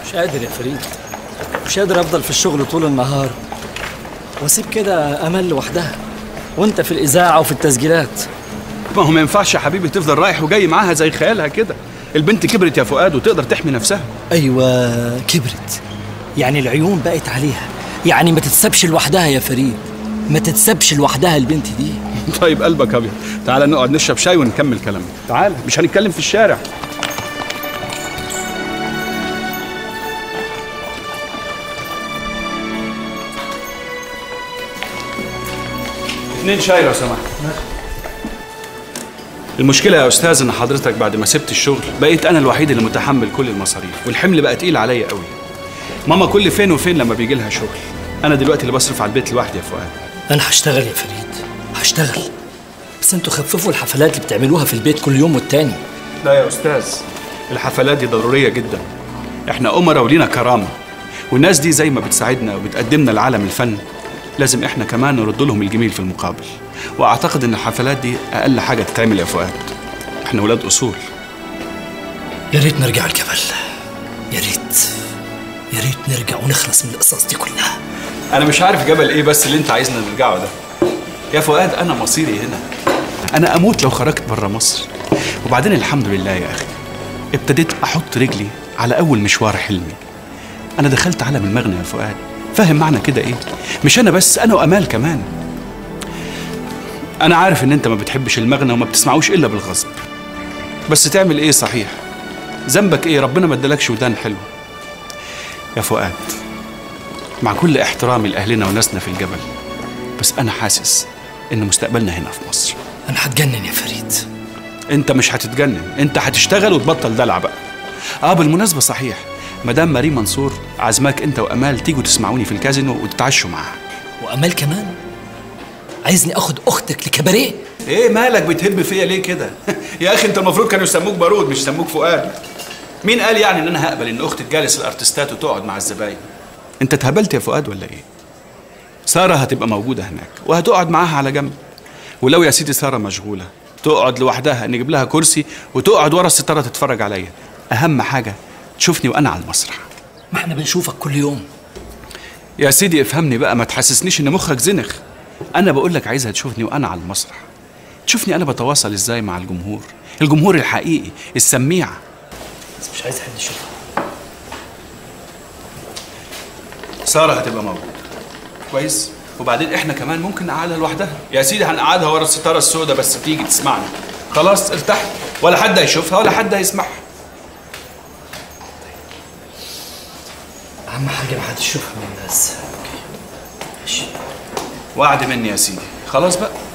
مش قادر يا فريد مش قادر افضل في الشغل طول النهار واسيب كده امل لوحدها وانت في الاذاعه وفي التسجيلات ما هو ما ينفعش يا حبيبي تفضل رايح وجاي معاها زي خيالها كده البنت كبرت يا فؤاد وتقدر تحمي نفسها ايوه كبرت يعني العيون بقت عليها يعني ما تتسابش لوحدها يا فريد ما تتسابش لوحدها البنت دي طيب قلبك ابيض تعال نقعد نشرب شاي ونكمل كلامنا تعال مش هنتكلم في الشارع اتنين شاي لو سمحت المشكلة يا أستاذ إن حضرتك بعد ما سبت الشغل بقيت أنا الوحيد اللي متحمل كل المصاريف والحمل بقى تقيل عليا قوي ماما كل فين وفين لما بيجي لها شغل أنا دلوقتي اللي بصرف على البيت لوحدي يا فؤاد انا هشتغل يا فريد هشتغل بس انتوا خففوا الحفلات اللي بتعملوها في البيت كل يوم والتاني لا يا أستاذ الحفلات دي ضرورية جدا إحنا أمراء ولينا كرامة والناس دي زي ما بتساعدنا وبتقدمنا لعالم الفن لازم إحنا كمان نرد لهم الجميل في المقابل وأعتقد إن الحفلات دي أقل حاجة تتعمل يا فؤاد إحنا ولاد أصول يا ريت نرجع الجبل يا ريت يا ريت نرجع ونخلص من القصص دي كلها أنا مش عارف جبل إيه بس اللي أنت عايزنا نرجعه ده يا فؤاد أنا مصيري هنا أنا أموت لو خرجت بره مصر وبعدين الحمد لله يا أخي ابتديت أحط رجلي على أول مشوار حلمي أنا دخلت عالم المغنى يا فؤاد فاهم معنى كده إيه مش أنا بس أنا وأمال كمان أنا عارف إن أنت ما بتحبش المغنى وما بتسمعوش إلا بالغصب بس تعمل إيه صحيح ذنبك إيه ربنا ما ادالكش ودان حلوة يا فؤاد مع كل احترامي لأهلنا وناسنا في الجبل بس أنا حاسس إن مستقبلنا هنا في مصر انا هتجنن يا فريد انت مش هتتجنن انت هتشتغل وتبطل دلع بقى اه بالمناسبه صحيح مدام ماري منصور عازماك انت وامال تيجوا تسمعوني في الكازينو وتتعشوا معاها وامال كمان عايزني اخد اختك لكباريه ايه مالك بتهب فيا ليه كده يا اخي انت المفروض كانوا يسموك بارود مش يسموك فؤاد مين قال يعني ان انا هقبل ان اختي تجالس الارتستات وتقعد مع الزباين انت اتهبلت يا فؤاد ولا ايه ساره هتبقى موجوده هناك وهتقعد معاها على جنب ولو يا سيدي ساره مشغوله تقعد لوحدها نجيب لها كرسي وتقعد ورا الستاره تتفرج عليا اهم حاجه تشوفني وانا على المسرح ما احنا بنشوفك كل يوم يا سيدي افهمني بقى ما تحسسنيش ان مخك زنخ انا بقول لك عايزها تشوفني وانا على المسرح تشوفني انا بتواصل ازاي مع الجمهور الجمهور الحقيقي السميع بس مش عايز حد يشوفك ساره هتبقى موجوده كويس وبعدين احنا كمان ممكن نقعدها لوحدها يا سيدي هنقعدها ورا الستاره السوداء بس تيجي تسمعنا خلاص ارتحت ولا حد هيشوفها ولا حد هيسمعها اهم حاجه ما حدش يشوفها من الناس اوكي ماشي وعد مني يا سيدي خلاص بقى